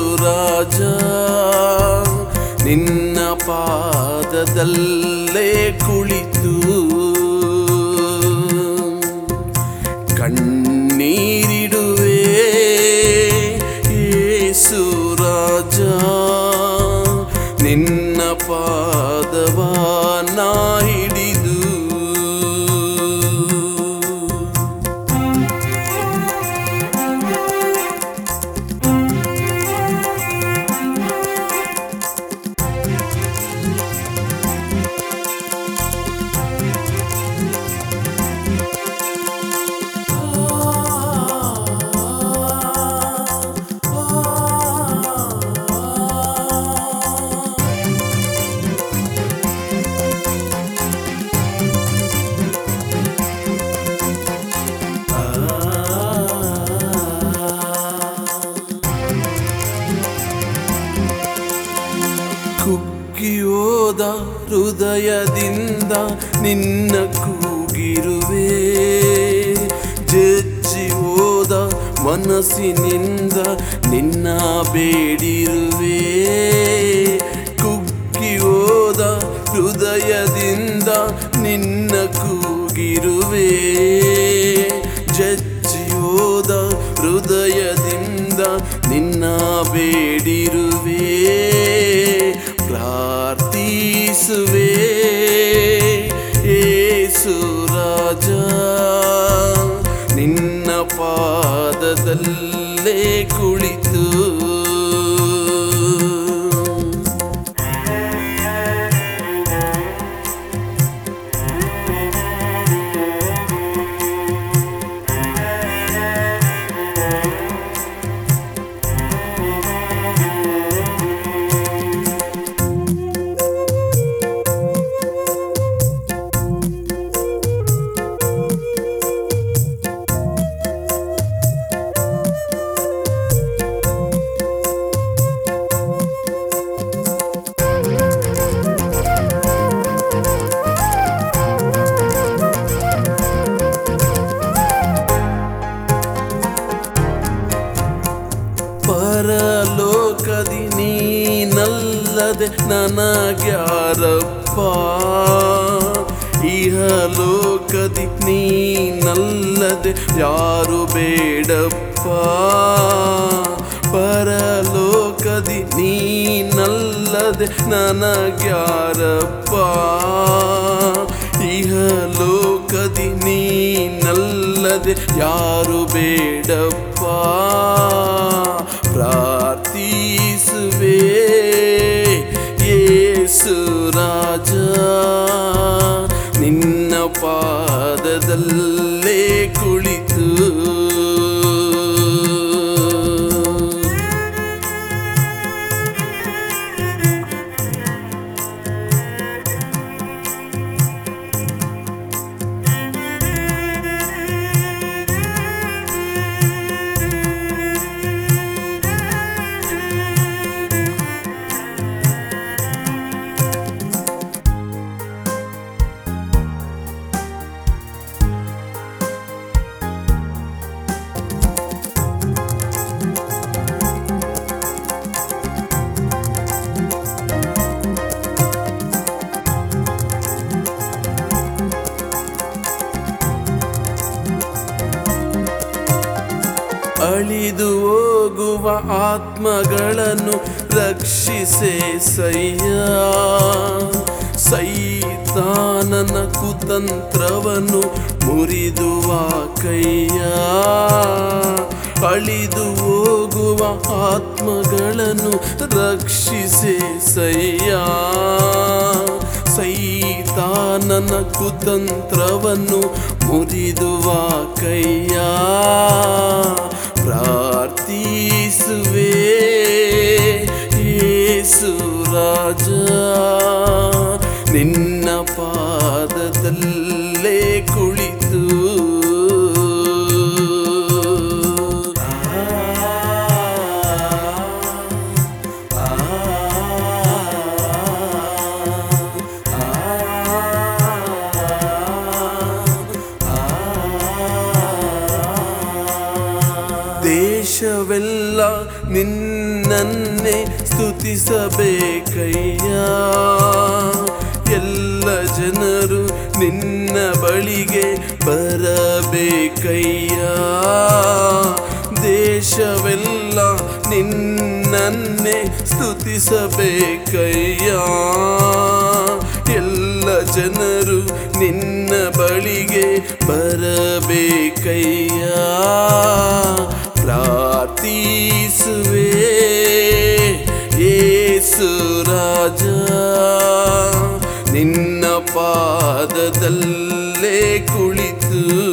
ರಾಜ ನಿನ್ನ ಪಾದದಲ್ಲೇ ಕುಳಿತು ಕಣ್ಣೀರಿಡುವೆ ಯೇಸು ರಾಜ ನಿನ್ನ ಪಾದವ ನಾ ಹಿಡಿದು ಕುಗ್ಗಿಯೋದ ಹೃದಯದಿಂದ ನಿನ್ನ ಕೂಗಿರುವೆ ಜಜ್ಜಿ ಹೋದ ಮನಸ್ಸಿನಿಂದ ನಿನ್ನ ಬೇಡಿರುವೆ ಕುಗ್ಗಿ ಹೋದ ಹೃದಯದಿಂದ ನಿನ್ನ ಕೂಗಿರುವೆ ಜಜ್ಜಿ ಹೋದ ಹೃದಯದಿಂದ ನಿನ್ನ ಬೇಡಿರುವೆ ಪ್ರಾರ್ಥಿಸುವೆ ಏಸು ರಾಜ ನಿನ್ನ ಪಾದದಲ್ಲೇ ಕುಳಿತು ಪರಲೋಕದಿ ನೀನಲ್ಲದೆ ನನಗ್ಯಾರಪ್ಪ ಇಹಲೋಕದಿ ನೀನಲ್ಲದೆ ಯಾರು ಬೇಡಪ್ಪ ಪರಲೋಕದಿ ನೀನಲ್ಲದೆ ನನಗ್ಯಾರಪ್ಪ ಇಹಲೋಕದಿ ನೀನಲ್ಲದೆ ಯಾರು ಬೇಡಪ್ಪ ಪ್ರಾರ್ಥಿಸುವೆ ಯೇಸು ರಾಜ ನಿನ್ನ ಪಾದದಲ್ಲೇ ಕುಳಿತು ಅಳಿದು ಹೋಗುವ ಆತ್ಮಗಳನ್ನು ರಕ್ಷಿಸೆ ಸಯ್ಯ ಸೈತಾನನ ಕುತಂತ್ರವನ್ನು ಮುರಿದುವ ಕೈಯ ಅಳಿದು ಹೋಗುವ ಆತ್ಮಗಳನ್ನು ರಕ್ಷಿಸೆ ಸಯ್ಯ ಸೈತಾನನ ಕುತಂತ್ರವನ್ನು ಮುರಿದುವ ಕೈಯ ಪ್ರಾರ್ಥಿಸುವೆ ಯೇಸು ರಾಜ ನಿನ್ನ ಪಾದದಲ್ಲೇ ಕುಳಿತು ದೇಶವೆಲ್ಲ ನಿನ್ನ ನಿನ್ನನ್ನೇ ಸ್ತುತಿಸಬೇಕಯ್ಯ ಎಲ್ಲ ಜನರು ನಿನ್ನ ಬಳಿಗೆ ಬರಬೇಕಯ್ಯ ದೇಶವೆಲ್ಲ ನಿನ್ನನ್ನೇ ಸ್ತುತಿಸಬೇಕಯ್ಯ ಎಲ್ಲ ಜನರು ನಿನ್ನ ಬಳಿಗೆ ಬರಬೇಕಯ್ಯ ಪ್ರಾರ್ಥಿಸುವೆ ಏಸು ರಾಜ ನಿನ್ನ ಪಾದದಲ್ಲೇ ಕುಳಿತು